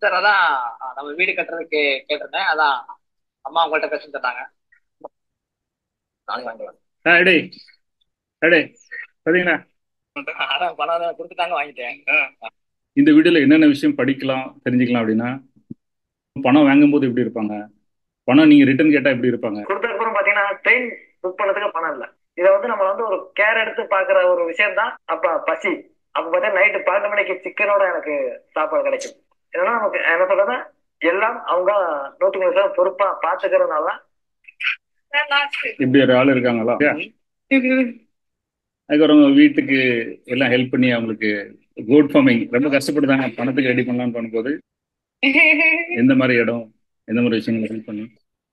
Sir அதான் நம்ம வீடு கட்டுறதுக்கு கேட்டிருந்தேன் அதான் அம்மா உங்கள்கிட்ட பேச சொன்னாங்க நாளைக்கு வாங்கிக்கலாம் ஆ எடே எடே சரிங்கண்ணா அதான் பணம் கொடுத்துட்டாங்க வாங்கிட்டேன் இந்த வீடியோல என்னென்ன விஷயம் படிக்கலாம் தெரிஞ்சுக்கலாம் அப்படின்னா பணம் வாங்கும்போது எப்படி இருப்பாங்க பணம் நீங்க ரிட்டர்ன் கேட்டா எப்படி இருப்பாங்க கொடுத்ததுக்கு அப்புறம் பாத்தீங்கன்னா ட்ரெயின் புக் பண்ணதுக்கு பணம் இல்ல இதை வந்து நம்ம வந்து ஒரு கேர் எடுத்து பாக்குற ஒரு விஷயம் தான் அப்ப பசி அப்ப பார்த்தா நைட்டு பன்னெண்டு மணிக்கு சிக்கனோட எனக்கு சாப்பாடு கிடைக்கும் இதெல்லாம் நமக்கு என்ன சொல்றது எல்லாம் அவங்க நூத்துக்கு நூறு சதவீதம் பொறுப்பா பாத்துக்கிறதுனால இப்படி ஒரு ஆள் இருக்காங்களா அதுக்கப்புறம் வீட்டுக்கு எல்லாம் ஹெல்ப் பண்ணி அவங்களுக்கு கோட் ஃபார்மிங் ரொம்ப கஷ்டப்படுதாங்க பணத்துக்கு ரெடி பண்ணலாம்னு பண்ணும்போது எந்த மாதிரி இடம் எந்த மாதிரி விஷயங்களை ஹெல்ப் பண்ணி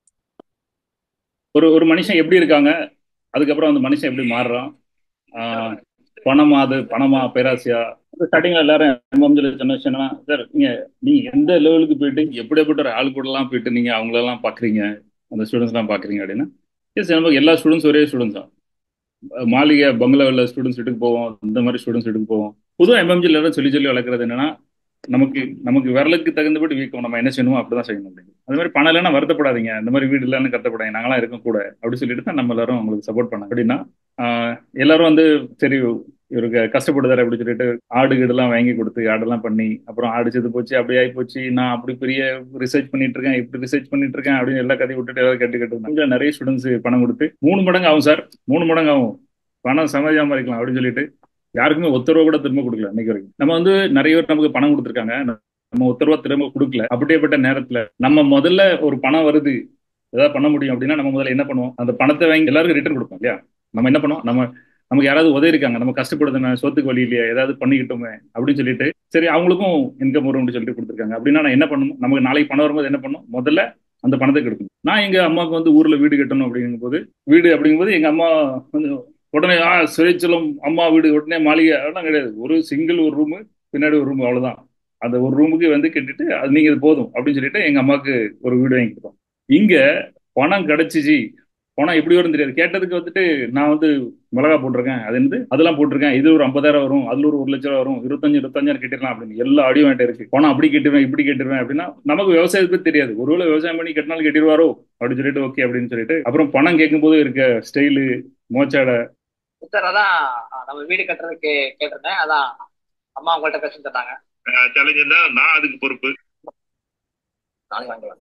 ஒரு ஒரு மனுஷன் எப்படி இருக்காங்க அதுக்கப்புறம் அந்த மனுஷன் எப்படி மாறுறான் ஆஹ் பணமா அது பணமா பேராசியா ஸ்டார்டிங்ல எல்லாரும் எம்எம்ஜில சொன்ன விஷயம் என்னன்னா சார் நீங்க நீங்க எந்த லெவலுக்கு போயிட்டு எப்படியாப்பட்ட ஒரு ஆள் கூட எல்லாம் போயிட்டு நீங்க அவங்களெல்லாம் பாக்குறீங்க அந்த ஸ்டூடெண்ட்ஸ் எல்லாம் பாக்குறீங்க அப்படின்னா எஸ் நமக்கு எல்லா ஸ்டூடெண்ட்ஸ் ஒரே ஸ்டூடெண்ட்ஸ் தான் மாளிகை பங்களாவில் ஸ்டூடெண்ட்ஸ் வீட்டுக்கு போவோம் இந்த மாதிரி ஸ்டூடெண்ட்ஸ் வீட்டுக்கு போவோம் பொதுவாக எம்எம்ஜில எல்லாரும் சொல்லி சொல்லி வளர்க்குறது என்னன்னா நமக்கு நமக்கு விரலுக்கு தகுந்தபடி வீக்கம் நம்ம என்ன செய்யணுமோ அப்படிதான் செய்யணும் அப்படின்னு அது மாதிரி பணம் இல்லைன்னா வருத்தப்படாதீங்க இந்த மாதிரி வீடு இல்லைன்னு கத்தப்படாதீங்க நாங்களாம் இருக்கோம் கூட அப்படி சொல்லிட்டு தான் நம்ம எல்லாரும் உங்களுக்கு சப்போர்ட் பண்ணோம் அப்படின்னா ஆஹ் எல்லாரும் வந்து சரி இவருக்கு கஷ்டப்படுதாரு அப்படி சொல்லிட்டு ஆடு கீடுலாம் வாங்கி கொடுத்து ஆடெல்லாம் பண்ணி அப்புறம் ஆடு செத்து போச்சு அப்படி ஆகி போச்சு நான் அப்படி பெரிய ரிசர்ச் பண்ணிட்டு இருக்கேன் இப்படி ரிசர்ச் பண்ணிட்டு இருக்கேன் அப்படின்னு எல்லா கதையும் விட்டுட்டு எல்லாரும் கேட்டு கேட்டு இருந்தாங்க நிறைய ஸ்டூடெண்ட்ஸ் பணம் கொடுத்து மூணு மடங்கு ஆகும் சார் மூணு மடங்கு ஆகும் பணம் சமாளிக்காம இருக்கலாம் அப்படின்னு சொல்லிட்டு யாருக்குமே ஒத்த ரூபா கூட திரும்ப கொடுக்கல இன்னைக்கு வரைக்கும் நம்ம வந்து நிறைய பேர் நமக்கு பணம் கொடுத்துருக்காங்க நம்ம ஒத்த ரூபா திரும்ப கொடுக்கல அப்படியேப்பட்ட நேரத்துல நம்ம முதல்ல ஒரு பணம் வருது ஏதாவது பண்ண முடியும் அப்படின்னா நம்ம முதல்ல என்ன பண்ணுவோம் அந்த பணத்தை வாங்கி எல்லாருக்கும் ரிட்டர்ன் கொடுப்போம் இல்லையா நம்ம என்ன பண்ணுவோம் நம்ம நமக்கு யாராவது உதவி இருக்காங்க நம்ம கஷ்டப்படுதுமே சோத்துக்கு வழி இல்லையா ஏதாவது பண்ணிக்கிட்டோமே அப்படின்னு சொல்லிட்டு சரி அவங்களுக்கும் இன்கம் வரும் அப்படின்னு சொல்லிட்டு கொடுத்துருக்காங்க அப்படின்னா நான் என்ன பண்ணணும் நமக்கு நாளைக்கு பணம் வரும்போது என்ன பண்ணும் முதல்ல அந்த பணத்தை கெடுக்கணும் நான் எங்க அம்மாவுக்கு வந்து ஊர்ல வீடு கட்டணும் அப்படிங்கும்போது வீடு அப்படிங்கும்போது எங்க அம்மா வந்து உடனே ஆ சுயச்சலம் அம்மா வீடு உடனே மாளிகை அதெல்லாம் கிடையாது ஒரு சிங்கிள் ஒரு ரூமு பின்னாடி ஒரு ரூம் அவ்வளவுதான் அந்த ஒரு ரூமுக்கு வந்து கட்டிட்டு அது நீங்க இது போதும் அப்படின்னு சொல்லிட்டு எங்க அம்மாவுக்கு ஒரு வீடு வாங்கி கொடுத்தோம் இங்க பணம் கிடைச்சிச்சு பணம் எப்படி வரும் தெரியாது கேட்டதுக்கு வந்துட்டு நான் வந்து மிளகா போட்டிருக்கேன் அது வந்து அதெல்லாம் போட்டிருக்கேன் இது ஒரு ஐம்பதாயிரம் வரும் அதுல ஒரு ஒரு லட்சம் வரும் இருபத்தஞ்சு இருபத்தஞ்சாயிரம் கட்டிடலாம் அப்படின்னு எல்லா ஆடியோ என்கிட்ட இருக்கு பணம் அப்படி கட்டுவேன் இப்படி கட்டுவேன் அப்படின்னா நமக்கு விவசாயத்தை பத்தி தெரியாது ஒருவேளை விவசாயம் பண்ணி கட்டினாலும் கட்டிடுவாரோ அப்படின்னு சொல்லிட்டு ஓகே அப்படின்னு சொல்லிட்டு அப்புறம் பணம் கேட்கும்போது இருக்க ஸ்டைலு மோச்சாடை சார் அதான் நம்ம வீடு கட்டுறதுக்கு கேட்டிருந்தேன் அதான் அம்மா உங்கள்கிட்ட பேச சொன்னாங்க சேலஞ்ச் தான் நான் அதுக்கு பொறுப்பு நாளைக்கு வாங்கிக்கலாம்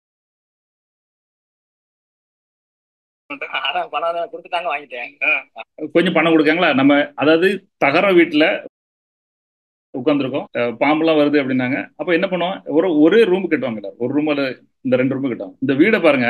அதான் பணம் கொடுத்துட்டாங்க வாங்கிட்டேன் கொஞ்சம் பணம் கொடுக்காங்களா நம்ம அதாவது தகர வீட்டுல உட்காந்துருக்கோம் பாம்பெல்லாம் வருது அப்படின்னாங்க அப்ப என்ன பண்ணுவோம் ஒரு ஒரே ரூம் கட்டுவாங்கல்ல ஒரு ரூம்ல இந்த ரெண்டு ரூம் கட்டுவாங்க இந்த வீடை பாருங்க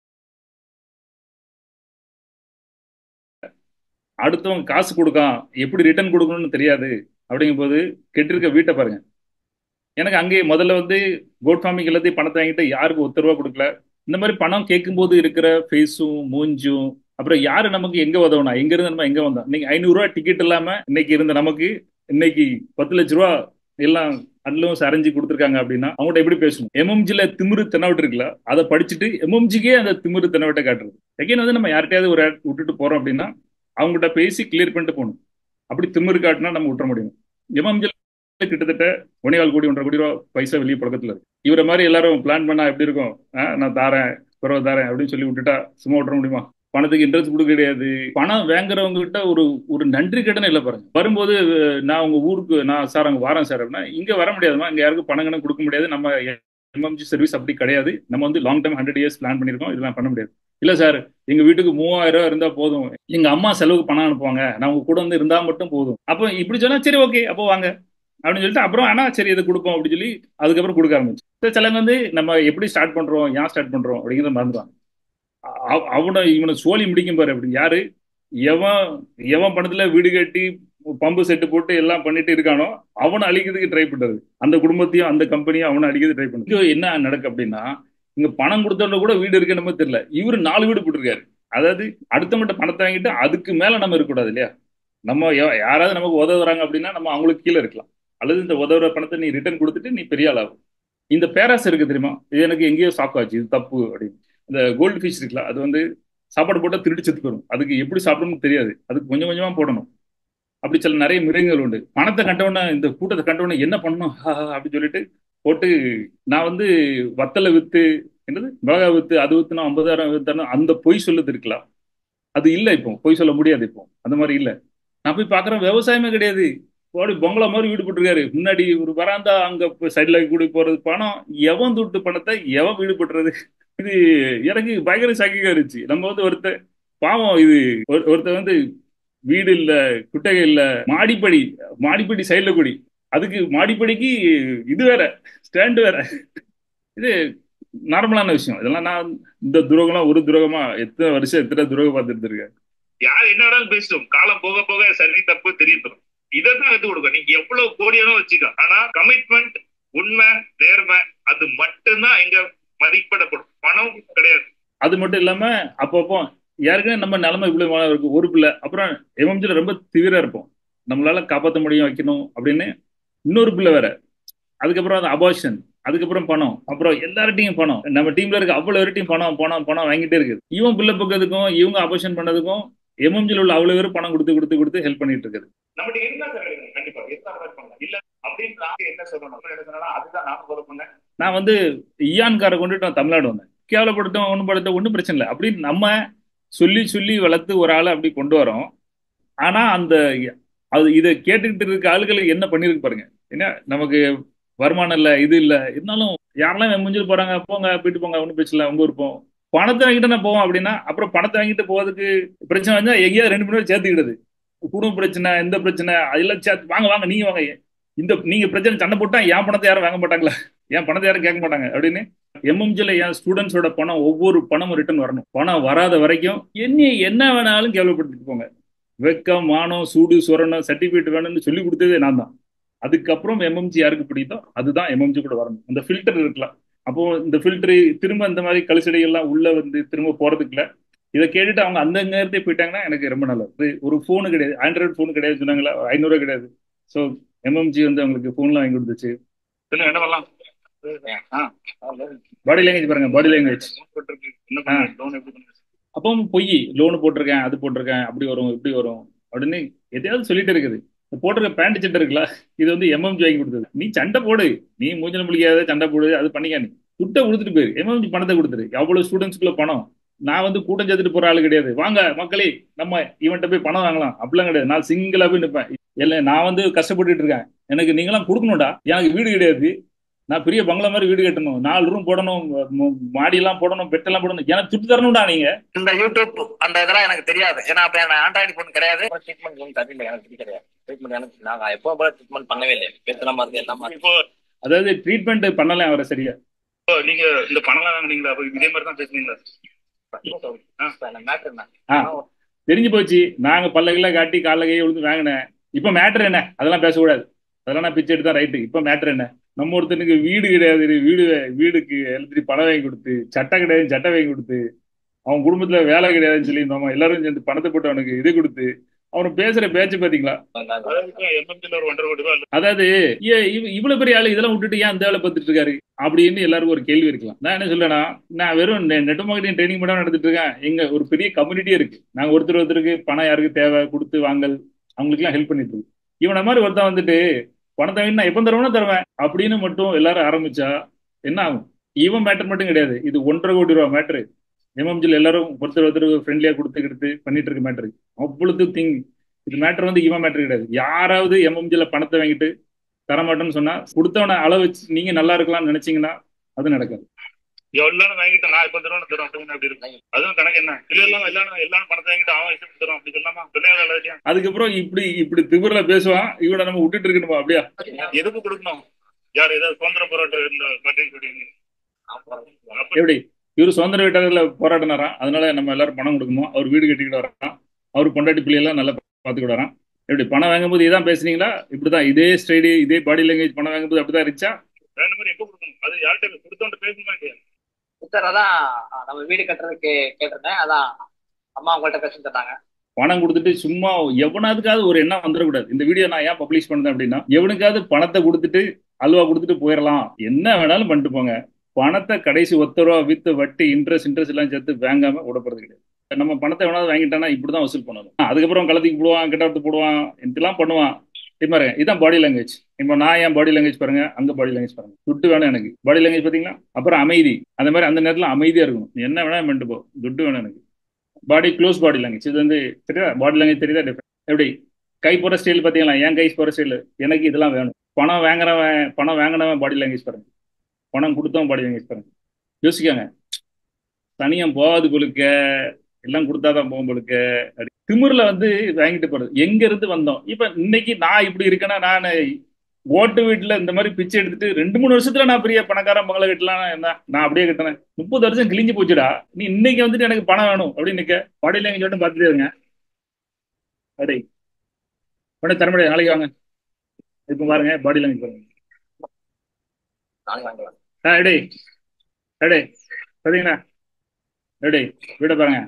அடுத்தவங்க காசு கொடுக்கான் எப்படி ரிட்டர்ன் கொடுக்கணும்னு தெரியாது அப்படிங்கும் போது கெட்டிருக்க வீட்டை பாருங்க எனக்கு அங்கே முதல்ல வந்து கோட் ஃபார்மிங் எல்லாத்தையும் பணத்தை வாங்கிட்டு யாருக்கு ஒத்த ரூபா கொடுக்கல இந்த மாதிரி பணம் கேட்கும்போது இருக்கிற ஃபேஸும் மூஞ்சும் அப்புறம் யாரு நமக்கு எங்க உதவணும் எங்க இருந்து நம்ம எங்க வந்தோம் இன்னைக்கு ஐநூறு ரூபா டிக்கெட் இல்லாம இன்னைக்கு இருந்த நமக்கு இன்னைக்கு பத்து லட்ச ரூபா எல்லாம் அட்லும் சரிஞ்சு கொடுத்துருக்காங்க அப்படின்னா அவங்கள்ட்ட எப்படி பேசணும் எம்எம்ஜில திமிரு தென்னவட்டு இருக்குல்ல அதை படிச்சுட்டு எம்எம்ஜிக்கே அந்த திமிரு தென்னவட்டை காட்டுறது செகண்ட் வந்து நம்ம யார்கிட்டயாவது ஒரு விட்டுட்டு போறோம் அப்படின்னா அவங்ககிட்ட பேசி கிளியர் பண்ணிட்டு போகணும் அப்படி திமிரு காட்டினா நம்ம விட்டுற முடியும் எம்எம்ஜில கிட்டத்தட்ட ஒன்னேகால் கோடி ஒன்றரை கோடி ரூபா பைசா வெளியே பழக்கத்துல இருக்கு இவரை மாதிரி எல்லாரும் பிளான் பண்ணா எப்படி இருக்கும் நான் தாரேன் குறவை தாரேன் அப்படின்னு சொல்லி விட்டுட்டா சும்மா விட்டுற முடியுமா பணத்துக்கு இன்ட்ரெஸ்ட் கொடுக்க கிடையாது பணம் வாங்குறவங்க கிட்ட ஒரு ஒரு நன்றி கடன் இல்லை பாருங்க வரும்போது நான் உங்க ஊருக்கு நான் சார் அங்க வரேன் சார் அப்படின்னா இங்க வர முடியாதுமா இங்க யாருக்கும் பணம் கணக்கு கொடுக்க முடியாது நம்ம எம்எம்ஜி சர்வீஸ் அப்படி கிடையாது நம்ம வந்து long time hundred years plan பண்ணிருக்கோம் இதெல்லாம் பண்ண முடியாது இல்ல சார் எங்க வீட்டுக்கு மூவாயிரம் ரூபாய் இருந்தா போதும் எங்க அம்மா செலவுக்கு பணம் அனுப்புவாங்க நான் உங்க கூட வந்து இருந்தா மட்டும் போதும் அப்போ இப்படி சொன்னா சரி ஓகே அப்போ வாங்க அப்படின்னு சொல்லிட்டு அப்புறம் ஆனா சரி இதை கொடுப்போம் அப்படின்னு சொல்லி அதுக்கப்புறம் கொடுக்க ஆரம்பிச்சு சிலங்க வந்து நம்ம எப்படி ஸ்டார்ட் பண்றோம் ஏன் ஸ்டார்ட் பண்றோம் அப்படிங்கிறத மறந்துடுவாங்க அவனை இவனை சோழி முடிக்கும் பாரு அப்படி யாரு எவன் எவன் பணத்துல வீடு கட்டி பம்பு செட்டு போட்டு எல்லாம் பண்ணிட்டு இருக்கானோ அவனை அழிக்கிறதுக்கு ட்ரை பண்றது அந்த குடும்பத்தையும் அந்த கம்பெனியும் அவனை அழிக்கிறது ட்ரை பண்றது என்ன நடக்கு அப்படின்னா இங்க பணம் கொடுத்தவங்க கூட வீடு இருக்கு நம்ம தெரியல இவரு நாலு வீடு போட்டிருக்காரு அதாவது அடுத்தவங்கிட்ட பணத்தை வாங்கிட்டு அதுக்கு மேல நம்ம இருக்கக்கூடாது இல்லையா நம்ம யாராவது நமக்கு உதவுறாங்க அப்படின்னா நம்ம அவங்களுக்கு கீழே இருக்கலாம் அல்லது இந்த உதவுற பணத்தை நீ ரிட்டர்ன் கொடுத்துட்டு நீ பெரிய ஆளாகும் இந்த பேராஸ் இருக்கு தெரியுமா இது எனக்கு எங்கேயோ ஷாக் ஆச்சு இது தப்பு அப்படின்னு இந்த கோல்டு ஃபிஷ் இருக்குல்ல அது வந்து சாப்பாடு போட்டால் திருடி செத்து போயிடும் அதுக்கு எப்படி சாப்பிடணும்னு தெரியாது அதுக்கு கொஞ்சம் கொஞ்சமா போடணும் அப்படி சில நிறைய மிருகங்கள் உண்டு பணத்தை கண்டவொடனே இந்த கூட்டத்தை கண்டவொடனே என்ன பண்ணணும் அப்படின்னு சொல்லிட்டு போட்டு நான் வந்து வத்தலை வித்து என்னது மிளகா வித்து அது வித்துனா ஐம்பதாயிரம் வித்தாலும் அந்த பொய் சொல்லுது இருக்கலாம் அது இல்லை இப்போ பொய் சொல்ல முடியாது இப்போ அந்த மாதிரி இல்லை நான் போய் பார்க்குறேன் விவசாயமே கிடையாது போடி பொங்கலா மாதிரி வீடு போட்டிருக்காரு முன்னாடி ஒரு வராந்தா அங்க சைட்ல கூடி போறது பணம் எவன் துட்டு பணத்தை எவன் வீடு போட்டுறது இது எனக்கு பயங்கர சகிகா இருந்துச்சு நம்ம வந்து ஒருத்த பாவம் இது ஒரு- ஒருத்தர் வந்து வீடு இல்ல குட்டகை இல்ல மாடிப்படி மாடிப்படி சைட்ல கூடி அதுக்கு மாடிப்படிக்கு இது வேற ஸ்டாண்ட் வேற இது நார்மலான விஷயம் இதெல்லாம் நான் இந்த துரோகம்லாம் ஒரு துரோகமா எத்தனை வருஷம் எத்தனை துரோகம் பார்த்துட்டு இருக்கேன் யார் என்ன வேணாலும் பேசட்டும் காலம் போக போக சரி தப்பு தெரியும் இதைதான் எடுத்து கொடுக்க நீங்க எவ்வளவு கோடியானோ வச்சுக்க ஆனா கமிட்மெண்ட் உண்மை நேர்மை அது மட்டும்தான் இங்க மதிப்பிடப்படும் பணம் கிடையாது அது மட்டும் இல்லாம அப்பப்போ யாருக்குமே நம்ம நிலைமை இவ்வளவு இருக்கு ஒரு பிள்ளை அப்புறம் எம்எம்ஜில ரொம்ப தீவிரம் இருப்போம் நம்மளால காப்பாற்ற முடியும் வைக்கணும் அப்படின்னு இன்னொரு பிள்ளை வேற அதுக்கப்புறம் அந்த அபார்ஷன் அதுக்கப்புறம் பணம் அப்புறம் எல்லார்ட்டையும் பணம் நம்ம டீம்ல இருக்க அவ்வளவு பேர்ட்டையும் பணம் பணம் பணம் வாங்கிட்டே இருக்குது இவன் பிள்ளை பக்கத்துக்கும் இவங்க அபார்ஷன் பண்ணதுக்கும் எம்எம்ஜில உள்ள அவ்வளவு பேர் பணம் கொடுத்து கொடுத்து கொடுத்து ஹெல்ப் பண்ணிட்டு இருக்குது நம்மகிட்ட இருந்தா சார் எடுக்கணும் கண்டிப்பா இருந்தா அவாய்ட் பண்ணலாம் இல்ல அப்படின்னு நான் என்ன சொல்லணும் அப்புறம் என்ன சொன்னா அதுதான் நான் ஃபாலோ பண்ணேன் நான் வந்து இயான் காரை கொண்டுட்டு நான் தமிழ்நாடு வந்தேன் கேவலப்படுத்தோம் ஒன்றும் படுத்த ஒன்றும் பிரச்சனை இல்லை அப்படின்னு நம்ம சொல்லி சொல்லி வளர்த்து ஒரு ஆளை அப்படி கொண்டு வரோம் ஆனா அந்த அது இதை கேட்டுக்கிட்டு இருக்க ஆளுகளுக்கு என்ன பண்ணிருக்கு பாருங்க என்ன நமக்கு வருமானம் இல்லை இது இல்லை இருந்தாலும் யாரெல்லாம் முடிஞ்சிட்டு போறாங்க போங்க போயிட்டு போங்க ஒன்றும் பிரச்சனை இல்லை உங்க விருப்பம் பணத்தை வாங்கிட்டு நான் போவோம் அப்படின்னா அப்புறம் பணத்தை வாங்கிட்டு போவதுக்கு பிரச்சனை வந்தா எங்கேயாவது ரெண்டு மூணு பேர் சேர்த்துக்கிடுது குடும்ப பிரச்சனை எந்த பிரச்சனை அதெல்லாம் சேர்த்து வாங்க வாங்க நீங்க வாங்க இந்த நீங்க பிரச்சனை சண்டை போட்டா என் பணத்தை யாரும் வாங்க மாட்டாங்களா என் பணத்தை யாரும் கேட்க மாட்டாங்க அப்படின்னு எம்எம்ஜில என் ஸ்டூடெண்ட்ஸோட பணம் ஒவ்வொரு பணமும் ரிட்டர்ன் வரணும் பணம் வராத வரைக்கும் என்ன என்ன வேணாலும் கேவலப்படுத்திட்டு போங்க வெக்கம் மானம் சூடு சுரணம் சர்டிபிகேட் வேணும்னு சொல்லி கொடுத்ததே நான் தான் அதுக்கப்புறம் எம்எம்ஜி யாருக்கு பிடிக்குதோ அதுதான் எம்எம்ஜி கூட வரணும் அந்த ஃபில்டர் இருக்கலாம் அப்போ இந்த ஃபில்டர் திரும்ப இந்த மாதிரி கழுசடைகள்லாம் உள்ள வந்து திரும்ப போறதுக்குல இதை கேட்டுட்டு அவங்க அந்த நேரத்தை போயிட்டாங்கன்னா எனக்கு ரொம்ப நல்லது ஒரு ஃபோனு கிடையாது ஆண்ட்ராய்டு ஃபோன் கிடையாது சொன்னாங்களா ஐநூறுவா கிடையாது ஸோ எம்எம்ஜி வந்து அவங்களுக்கு ஃபோன்லாம் வாங்கி கொடுத்துச்சு சொல்லுங்க என்ன பண்ணலாம் பாடி லாங்குவேஜ் பாருங்க பாடி லாங்குவேஜ் லோன் போட்டிருக்கு என்ன பண்ண லோன் எப்படி பண்ணுங்க அப்போ பொய் லோனு போட்டிருக்கேன் அது போட்டிருக்கேன் அப்படி வரும் இப்படி வரும் அப்படின்னு எதையாவது சொல்லிட்டு இருக்குது இந்த போட்டிருக்க பேண்ட் சட்டை இருக்குல்ல இது வந்து எம்எம்ஜி வாங்கி கொடுத்தது நீ சண்டை போடு நீ மூஞ்சல முடிக்காத சண்டை போடு அது பண்ணிக்க நீ துட்டை கொடுத்துட்டு போயிரு எம்எம்ஜி பணத்தை கொடுத்துரு எவ்வளவு ஸ்டூடெண்ட்ஸ்க்குள்ள பணம் நான் வந்து கூட்டம் சேர்த்துட்டு போற ஆளு கிடையாது வாங்க மக்களே நம்ம இவன்ட்ட போய் பணம் வாங்கலாம் அப்படிலாம் கிடையாது நான் சிங்கிளா போய் நிற்பேன் இல்லை நான் வந்து கஷ்டப்பட்டுட்டு இருக்கேன் எனக்கு நீங்களாம் கொடுக்கணும்டா எனக்கு வீடு கிடையாது நான் பெரிய பங்களா மாதிரி வீடு கட்டணும் நாலு ரூம் போடணும் ம- மாடியெல்லாம் போடணும் பெட்டெல்லாம் போடணும் எனக்கு துட்டு தரணும்டா நீங்க இந்த யூடியூப் அந்த இதெல்லாம் எனக்கு தெரியாது ஏன்னா அப்ப எனக்கு ஆண்ட்ராய்டு போன் கிடையாது ட்ரீட்மெண்ட் ஒன்றும் தரல எனக்கு பிடி கிடையாது ட்ரீட்மெண்ட் எனக்கு நாங்க எப்போ போல ட்ரீட்மெண்ட் பண்ணவே இல்லை பேசுற மாதிரி எல்லாமே இப்போ அதாவது ட்ரீட்மெண்ட் பண்ணல அவரை சரியா இப்போ நீங்க இந்த பணம்லாம் வாங்குனீங்களா அப்ப இதே மாதிரி தான் பேசுனீங்களா மேட்டர் என்ன ஆ தெரிஞ்சு போச்சு நாங்க பல்லகில காட்டி காலைல கையை விழுந்து வாங்கினேன் இப்ப மேட்டர் என்ன அதெல்லாம் பேசக்கூடாது அதெல்லாம் நான் பிச்சை எடுத்தா ரைட்டு இப்ப மேட்டர் என்ன நம்ம ஒருத்தனுக்கு வீடு கிடையாது வீடு வீடுக்கு எல்லாத்தையும் பணம் வாங்கி கொடுத்து சட்டை கிடையாது சட்டை வாங்கி கொடுத்து அவன் குடும்பத்துல வேலை கிடையாதுன்னு சொல்லி நம்ம எல்லாரும் சேர்ந்து பணத்தை போட்டு அவனுக்கு இது கொடுத்து அவன் பேசுற பேச்சு பாத்தீங்களா எம்எம்ஜில ஒரு ஒன்றரை கோடி ரூபாய் இல்ல. அதாவது ஏ- இவ- இவ்வளவு பெரிய ஆளு இதெல்லாம் விட்டுட்டு ஏன் அந்த வேலை பார்த்துட்டு இருக்காரு அப்படின்னு எல்லாருக்கும் ஒரு கேள்வி இருக்கலாம் நான் என்ன சொல்றேன்னா நான் வெறும் நெட் மார்க்கெட்டிங் ட்ரைனிங் மட்டும் நடத்திட்டு இருக்கேன் எங்க ஒரு பெரிய கம்யூனிட்டியே இருக்கு நாங்க ஒருத்தர் ஒருத்தருக்கு பணம் யாருக்கு தேவை கொடுத்து வாங்கல் அவங்களுக்கு எல்லாம் ஹெல்ப் பண்ணிட்டு இருக்கு இவனை மாதிரி ஒருத்தன் வந்துட்டு பணத்தை வாங்கி நான் எப்போ தருவேனா தருவேன் அப்படின்னு மட்டும் எல்லாரும் ஆரம்பிச்சா என்ன ஆகும் இவன் மேட்டர் மட்டும் கிடையாது இது ஒன்றரை கோடி ரூபா மேட்ரு எம்எம்ஜில் எல்லாரும் ஒருத்தர் ஒருத்தர் ஃப்ரெண்ட்லியா கொடுத்து கொடுத்து பண்ணிட்டு இருக்க மேட்ரு அவ்வளவு திங் இது மேட்டர் வந்து இவன் மேட்டர் கிடையாது யாராவது எம்எம்ஜில பணத்தை வாங்கிட்டு தரமாட்டேன்னு சொன்னா கொடுத்தவன அளவு வச்சு நீங்க நல்லா இருக்கலாம்னு நினைச்சீங்கன்னா அது நடக்காது எல்லாரும் வாங்கிட்டு நான் இப்ப தருவேன் தரும் அப்படின்னு அப்படி இருக்கும் அதுவும் கணக்கு என்ன இல்ல எல்லாம் எல்லாரும் எல்லாரும் பணத்தை வாங்கிட்டு அவன் இஷ்டத்துக்கு தரும் அப்படி சொல்லாமா சொல்லாத எல்லாத்தையும் அதுக்கப்புறம் இப்படி இப்படி திமிரில் பேசுவான் இவனை நம்ம விட்டுட்டு இருக்கணுமா அப்படியா எதுக்கு கொடுக்கணும் யார் ஏதாவது சுதந்திர போராட்டம் இந்த கட்டி அப்ப எப்படி இவர் சுதந்திர வீட்டாளர்ல போராடினாராம் அதனால நம்ம எல்லாரும் பணம் கொடுக்கணும் அவர் வீடு கட்டிக்கிட்டு வரான் அவர் பொண்டாட்டி பிள்ளையெல்லாம் நல்லா பார்த்துக்கிட்டு வரான் எப்படி பணம் வாங்கும்போது இதான் பேசுனீங்களா இப்படிதான் இதே ஸ்டைடு இதே பாடி லாங்குவேஜ் பணம் வாங்கும்போது அப்படிதான் இருந்துச்சா ரெண்டு பேரும் எப்ப கொடுக்கணும் அது யார்கிட்ட கொடுத்தோன்ட்டு பேசணுமா இல்லையா சார் அதான் நம்ம வீடு கட்டுறதுக்கு கேட்டிருந்தேன் அதான் அம்மா உங்கள்கிட்ட பேச சொன்னாங்க பணம் கொடுத்துட்டு சும்மா எவனாதுக்காவது ஒரு எண்ணம் வந்துடக்கூடாது இந்த வீடியோ நான் ஏன் பப்ளிஷ் பண்ணேன் அப்படின்னா எவனுக்காவது பணத்தை கொடுத்துட்டு அல்வா கொடுத்துட்டு போயிடலாம் என்ன வேணாலும் பண்ணிட்டு போங்க பணத்தை கடைசி ஒத்த ரூபா வித்து வட்டி இன்ட்ரெஸ்ட் இன்ட்ரெஸ்ட் எல்லாம் சேர்த்து வாங்காம விடப்படுறது கிடையாது நம்ம பணத்தை எவனாவது வாங்கிட்டானா இப்படிதான் வசூல் பண்ணணும் அதுக்கப்புறம் கலத்துக்கு போடுவான் கிட்ட போடுவான் இதெல்லாம் பண்ணுவான் இப்போ பாருங்க இதான் பாடி லாங்குவேஜ் இப்போ நான் என் பாடி லாங்குவேஜ் பாருங்க அங்க பாடி லாங்குவேஜ் பாருங்க துட்டு வேணும் எனக்கு பாடி லாங்குவேஜ் பாத்தீங்களா அப்புறம் அமைதி அந்த மாதிரி அந்த நேரத்தில் அமைதியா இருக்கணும் நீ என்ன வேணா பண்ணிட்டு போ துட்டு வேணும் எனக்கு பாடி க்ளோஸ் பாடி லாங்குவேஜ் இது வந்து தெரியுதா பாடி லாங்குவேஜ் தெரியுதா டிஃப்ரெண்ட் எப்படி கை போற ஸ்டைல் பாத்தீங்களா என் கை போற ஸ்டைல் எனக்கு இதெல்லாம் வேணும் பணம் வாங்குறவன் பணம் வாங்கினவன் பாடி லாங்குவேஜ் பாருங்க பணம் கொடுத்தவன் பாடி லாங்குவேஜ் பாருங்க யோசிக்காங்க தனியம் போகாது பொழுக்க எல்லாம் கொடுத்தாதான் போகும் பொழுக்க அப்படி திமிர்ல வந்து வாங்கிட்டு போறது எங்க இருந்து வந்தோம் இப்ப இன்னைக்கு நான் இப்படி இருக்கேன்னா நான் ஓட்டு வீட்டுல இந்த மாதிரி பிச்சை எடுத்துட்டு ரெண்டு மூணு வருஷத்துல நான் பெரிய பணக்காரன் மகளை கட்டலாம் என்ன நான் அப்படியே கட்டினேன் முப்பது வருஷம் கிழிஞ்சு போச்சுடா நீ இன்னைக்கு வந்துட்டு எனக்கு பணம் வேணும் அப்படின்னு நிக்க பாடி லாங்குவேஜ் மட்டும் பார்த்துட்டே இருங்க அடே உடனே தரமுடியாது நாளைக்கு வாங்க இப்ப பாருங்க பாடி லாங்குவேஜ் பாருங்க நாளைக்கு வாங்கிக்கலாம் ஆ எடே எடே சரிங்களா எடே வீட பாருங்க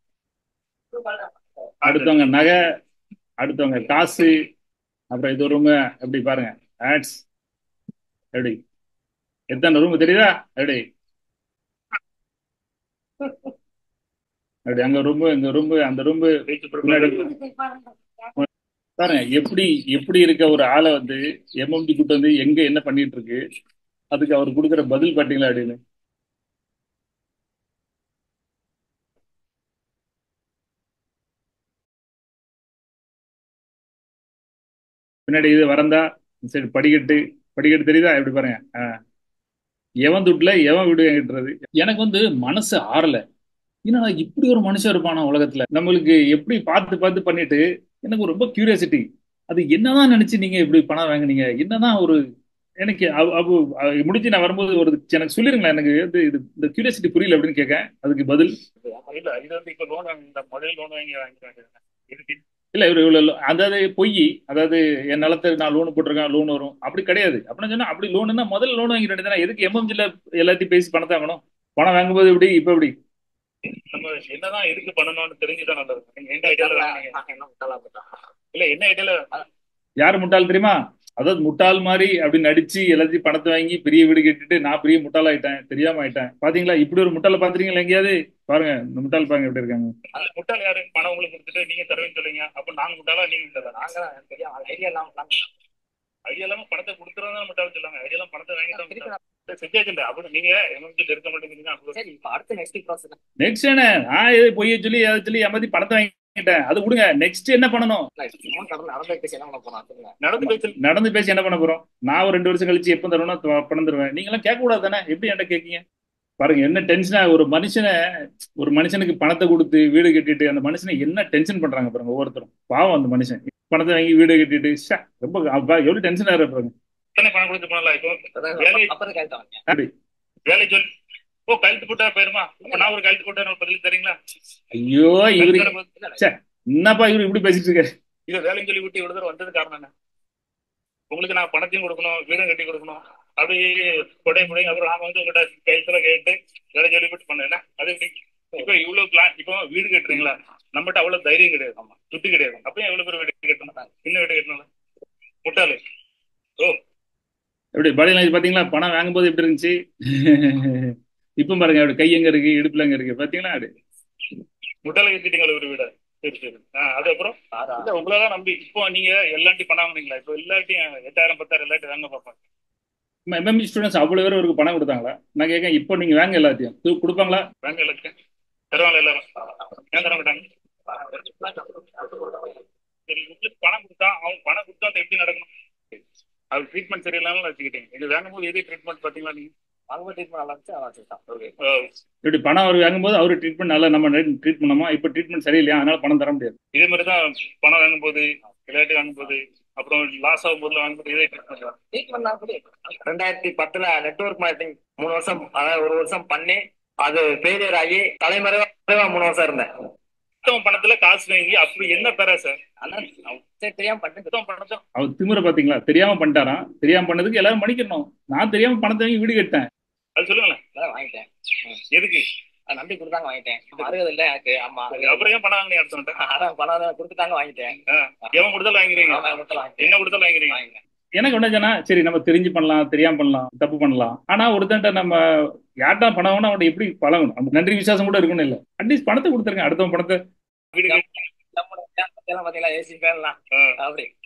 அடுத்தவங்க நகை அடுத்தவங்க காசு அப்புறம் இது ரூமு எப்படி பாருங்க ஆட்ஸ் எப்படி எத்தனை ரூம் தெரியுதா எப்படி அப்படி அங்க ரூம்பு இங்க ரூம்பு அந்த ரூம்பு பின்னாடி பாருங்க எப்படி எப்படி இருக்க ஒரு ஆளை வந்து எம்எம்டி கூட்டு வந்து எங்க என்ன பண்ணிட்டு இருக்கு அதுக்கு அவர் கொடுக்குற பதில் பாத்தீங்களா அப்படின்னு பின்னாடி இது வரந்தா சரி படிக்கட்டு படிக்கட்டு தெரியுதா எப்படி பாருங்க ஆ. எவன் துட்டுல எவன் வீடு என்கிட்டது எனக்கு வந்து மனசு ஆறல என்னடா இப்படி ஒரு மனுஷன் இருப்பானா உலகத்துல நம்மளுக்கு எப்படி பார்த்து பார்த்து பண்ணிட்டு எனக்கு ரொம்ப கியூரியாசிட்டி அது என்னதான் நினைச்சு நீங்க இப்படி பணம் வாங்குனீங்க என்னதான் ஒரு எனக்கு அவ- அவ- அவ- முடிச்சு நான் வரும்போது ஒரு எனக்கு சொல்லிருங்களேன் எனக்கு வந்து இது இந்த கியூரியாசிட்டி புரியல அப்படின்னு கேட்கேன் அதுக்கு பதில் இல்ல இது வந்து இப்ப லோன் இந்த முதல் லோன் வாங்கி வாங்கிக்கிறாங்க இதுக்கு இல்ல இவரு இவ்வளவு lo- அதாவது பொய் அதாவது என் நிலத்துக்கு நான் லோன் போட்டிருக்கேன் லோன் வரும் அப்படி கிடையாது அப்படின்னு சொன்னா அப்படி லோனுன்னா முதல்ல லோன் வாங்கிட்டு வேண்டியதுதானே எதுக்கு எம்எம்ஜில எல்லாத்தையும் பேசி பணத்தை வாங்கணும் பணம் வாங்கும்போது இப்படி இப்ப இப்படி நம்ம என்னதான் எதுக்கு பண்ணணும்னு தெரிஞ்சுதான் நல்லது நீங்க எந்த ஐடியால வாங்குனீங்க என்ன முட்டாளா போட்டா இல்ல என்ன ஐடியால யார் முட்டாள் தெரியுமா அதாவது முட்டாள் மாதிரி அப்படி நடிச்சு எல்லாத்தையும் பணத்தை வாங்கி பெரிய வீடு கட்டிட்டு நான் பெரிய முட்டாள் ஆயிட்டேன் தெரியாம ஆயிட்டேன் பாத்தீங்களா இப்படி ஒரு முட்டாளை பாத்துறீங்களா எங்கேயாவது பாருங்க இந்த முட்டாள் பாருங்க எப்படி இருக்காங்க அந்த முட்டாள் யாரு பணம் உங்களுக்கு கொடுத்துட்டு நீங்க தருவேன்னு சொல்லுங்க அப்ப நாங்க முட்டாளா நீங்க முட்டாளா நாங்க தான் எனக்கு தெரியும் ஐடியா இல்லாம நாங்க ஐடியா இல்லாம பணத்தை கொடுத்துறதா முட்டாள் சொல்லுவாங்க ஐடியா இல்லாம பணத்தை வாங்கி தான் திருப்பி முட்டாள். நான் செஞ்சாச்சு இல்ல அப்படி நீங்க எமர்ஜென்சி இருக்க மாட்டேங்கிறீங்க அப்படி சரி இப்ப அடுத்த நெக்ஸ்ட் ப்ராசஸ் நெக்ஸ்ட் என்ன நான் எது பொய்ய சொல்லி அதை சொல்லி ஏமாத்தி பணத்தை வாங்கிட்டேன் அது விடுங்க நெக்ஸ்ட் என்ன பண்ணணும் சும்மா கடந்து நடந்து பேசி என்ன பண்ண போறோம் சொல்லுங்க நடந்து பேச்சு நடந்து பேசி என்ன பண்ண போறோம் நான் ஒரு ரெண்டு வருஷம் கழிச்சு எப்போ தருவேன்னா த- பணம் தருவேன் நீங்க எல்லாம் கேட்க கூடாது தானே எப்படி என்கிட்ட கேட்கீங்க பாருங்க என்ன டென்ஷனா ஒரு மனுஷனை ஒரு மனுஷனுக்கு பணத்தை கொடுத்து வீடு கட்டிட்டு அந்த மனுஷனை என்ன டென்ஷன் பண்றாங்க பாருங்க ஒவ்வொருத்தரும் பாவம் அந்த மனுஷன் பணத்தை வாங்கி வீடு கட்டிட்டு ச்சே, ரொம்ப அப்பா எவ்வளவு டென்ஷனா இருப்பாங்க தானே பணம் கொடுத்து பண்ணல இப்போ வேலை- அப்புறம் கேட்டாங்க அப்படி வேலை சொல்லி ஓ கழுத்து போட்டா போயிருமா அப்ப நான் ஒரு கழுத்து போட்டா எனக்கு பதில் தரீங்களா ஐயோ இவரு கழுத்து போட்டா பதில் ச்சே, என்னப்பா இவரு இப்படி பேசிட்டு இருக்காரு இதை வேலைன்னு சொல்லி விட்டு இவ்வளவு தூரம் வந்தது காரணம் என்ன உங்களுக்கு நான் பணத்தையும் கொடுக்கணும் வீடும் கட்டி கொடுக்கணும் அப்படி கொடை கொடை அப்புறம் நாம வந்து உங்கள்கிட்ட கைத்துல கேட்டு வேலை சொல்லி விட்டு பண்ணேன் அது எப்படி இப்போ இவ்வளவு பிளான் இப்போ வீடு கட்டுறீங்களா நம்மகிட்ட அவ்வளவு தைரியம் கிடையாது ஆமா துட்டு கிடையாது அப்பயும் எவ்வளவு பேர் வீடு கட்டணும் சின்ன வீடு கட்டணும் முட்டாளு ஓ எப்படி பாடி லாங்குவேஜ் பாத்தீங்களா பணம் வாங்கும்போது எப்படி இருந்துச்சு இப்ப பாருங்க அப்படி கை எங்க இருக்கு இடுப்புல எங்க இருக்கு பாத்தீங்களா அப்படி முட்டாளை கட்டிட்டீங்களா ஒரு வீடை சரி சரி ஆஹ் அது அப்புறம் இல்ல உங்களெல்லாம் நம்பி இப்போ நீங்க எல்லாத்தையும் பண்ணாமீங்களா இப்போ எல்லாத்தையும் எட்டாயிரம் பத்தாயிரம் எல்லாத்தையும் வாங்க பார்ப்பாங்க எம்எம்இ ஸ்டூடெண்ட்ஸ் அவ்வளவு பேர் அவருக்கு பணம் கொடுத்தாங்களா நான் கேட்கேன் இப்போ நீங்க வாங்க எல்லாத்தையும் து- கொடுப்பாங்களா வாங்க எல்லாத்தையும் தருவாங்க எல்லாரும் ஏன் தர மாட்டாங்க சரி உங்களுக்கு பணம் கொடுத்தா அவங்க பணம் கொடுத்தா அது எப்படி நடக்கணும் அது ட்ரீட்மெண்ட் சரியில்லாம வச்சுக்கிட்டீங்க இது வாங்கும்போது எது ட்ரீட்மெண்ட் பாத்தீங்களா நீங்க அவங்க ட்ரீட்மெண்ட் நல்லா இருந்துச்சு அதான் வச்சுக்கிட்டான் ஓகே அஹ் இப்படி பணம் அவர் வாங்கும்போது அவர் ட்ரீட்மெண்ட் நல்லா நம்ம ட்ரீட் பண்ணோமா இப்போ ட்ரீட்மெண்ட் சரியில்லையா அதனால பணம் தர முடியாது இதே மாதிரி தான் பணம் வாங்கும்போது விளையாட்டு வாங்கும்போது அப்புறம் லாஸ் ஆகும் போதுல வாங்கும்போது இதே ட்ரீட்மெண்ட் ட்ரீட்மெண்ட் தான் கூட ரெண்டாயிரத்தி பத்துல நெட்வொர்க் மார்க்கெட்டிங் மூணு வருஷம் அதாவது ஒரு வருஷம் பண்ணி அது ஃபெயிலியர் ஆகி தலைமறைவா தலைவா மூணு வருஷம் இருந்தேன் மொத்தம் பணத்துல காசு வாங்கி அப்படி என்ன பெற சார் ஆனா சரி தெரியாம பண்ணிட்டு மொத்தம் பணத்தை அவர் திமிர பாத்தீங்களா தெரியாம பண்ணிட்டாராம் தெரியாம பண்ணதுக்கு எல்லாரும் மன்னிக்கணும் நான் தெரியாம பணத்தை வாங்கி வீடு கட்டேன் அது சொல்லுங்களேன் அதான் வாங்கிட்டேன் எதுக்கு அது நம்பி கொடுத்தாங்க வாங்கிட்டேன் அருகது இல்ல எனக்கு ஆமா அப்புறம் ஏன் பணம் வாங்கினீங்க அடுத்த அதான் பணம் கொடுத்துட்டாங்க வாங்கிட்டேன் எவன் கொடுத்தாலும் வாங்கிறீங்க ஆமா, கொடுத்தாலும் வாங்கிட்டேன். என்ன கொடுத்தாலும் வாங்கிறீங்க வாங்கிட்டேன். எனக்கு என்ன சொன்னா சரி நம்ம தெரிஞ்சு பண்ணலாம் தெரியாம பண்ணலாம் தப்பு பண்ணலாம் ஆனா ஒருத்தன்ட்ட நம்ம யார்ட்டா பணம் வேணும் அவன்கிட்ட எப்படி பழகணும் நமக்கு நன்றி விசுவாசம் கூட இருக்கணும் இல்ல அட்லீஸ்ட் பணத்தை கொடுத்துருங்க அடுத்தவன் பணத்தை வீடு கட்டி- நம்மளோட fan பத்தி எல்லாம் பாத்தீங்களா ஏசி ஃபேன்லாம் ஆ. அப்படி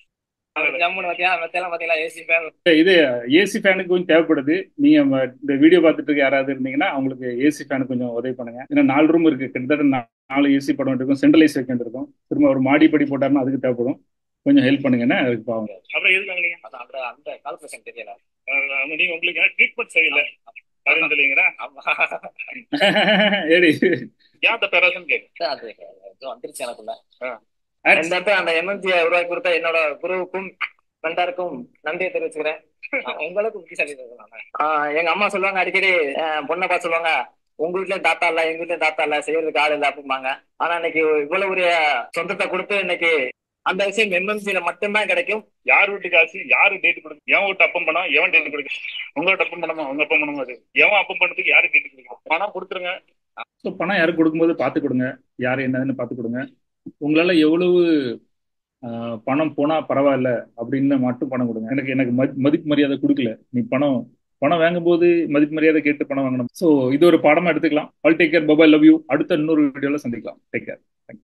ஜம்முன்னு பாத்தியா மத்தெல்லாம் பாத்தீங்களா ஏசி ஃபேன் இது ஏசி ஃபேனுக்கு கொஞ்சம் தேவைப்படுது நீங்க ம- இந்த வீடியோ பார்த்துட்டு இருக்க யாராவது இருந்தீங்கன்னா அவங்களுக்கு ஏசி ஃபேனுக்கு கொஞ்சம் உதவி பண்ணுங்க ஏன்னா நாலு ரூம் இருக்கு கிட்டத்தட்ட நா- நாலு ஏசி போட வேண்டியிருக்கும் சென்ட்ரலைஸ் வைக்க வேண்டியிருக்கும் திரும்ப ஒரு மாடிப்படி போட்டாருன்னா அதுக்கு தேவைப்படும் கொஞ்சம் ஹெல்ப் பண்ணுங்கன்னா அதுக்கு பாவங்க அப்புறம் எதுக்கு வாங்குனீங்க அதான் அந்த அந்த கால்குலேஷன் தெரியல அஹ் அவங்க நீங்க உங்களுக்கு என்ன ட்ரீட்மெண்ட் சரியில்லை அப்படின்னு சொல்லுவீங்கன்னா ஆமா ஏடி ஏன் அந்த பேராசன் கேட்கு அது இது வந்துருச்சு எனக்குள்ள Acts. இந்த இடத்துல அந்த எம்எம்ஜியை உருவாக்கி கொடுத்த என்னோட குருவுக்கும் மென்டாருக்கும் நன்றியை தெரிவிச்சுக்கிறேன் ஆஹ் உங்களுக்கு புத்திசாலி நான் ஆஹ் எங்க அம்மா சொல்லுவாங்க அடிக்கடி ஆஹ் பொண்ணை பார்த்து சொல்லுவாங்க உங்க வீட்லயும் தாத்தா இல்ல எங்க வீட்லயும் தாத்தா இல்ல செய்யறதுக்கு ஆள் இல்ல அப்படிம்பாங்க ஆனா இன்னைக்கு இவ்வளவு ஒரு சொந்தத்தை கொடுத்து இன்னைக்கு அந்த விஷயம் எம்எம்சியில மட்டும்தான் கிடைக்கும் யார் வீட்டு காசு யாரு டேட் கொடுக்கும் எவன் வீட்டு அப்பம் பணம் எவன் டேட் கொடுக்கும் உங்க வீட்டு அப்பம் பணமா உங்க அப்பம் பணமா அது எவன் அப்பம் பணத்துக்கு யாரு டேட் கொடுக்கும் பணம் கொடுத்துருங்க ஸோ பணம் யாருக்கு கொடுக்கும்போது பார்த்து கொடுங்க யார் என்னதுன்னு பார்த்து கொடுங்க உங்களால எவ்வளவு ஆஹ், பணம் போனா பரவாயில்ல அப்படின்னு மட்டும் பணம் கொடுங்க எனக்கு எனக்கு மதி- மதிப்பு மரியாதை கொடுக்கல நீ பணம் பணம் வாங்கும்போது மதிப்பு மரியாதை கேட்டு பணம் வாங்கணும் ஸோ இது ஒரு பாடமா எடுத்துக்கலாம் all take care bye bye love you அடுத்த இன்னொரு வீடியோல சந்திக்கலாம் டேக் கேர்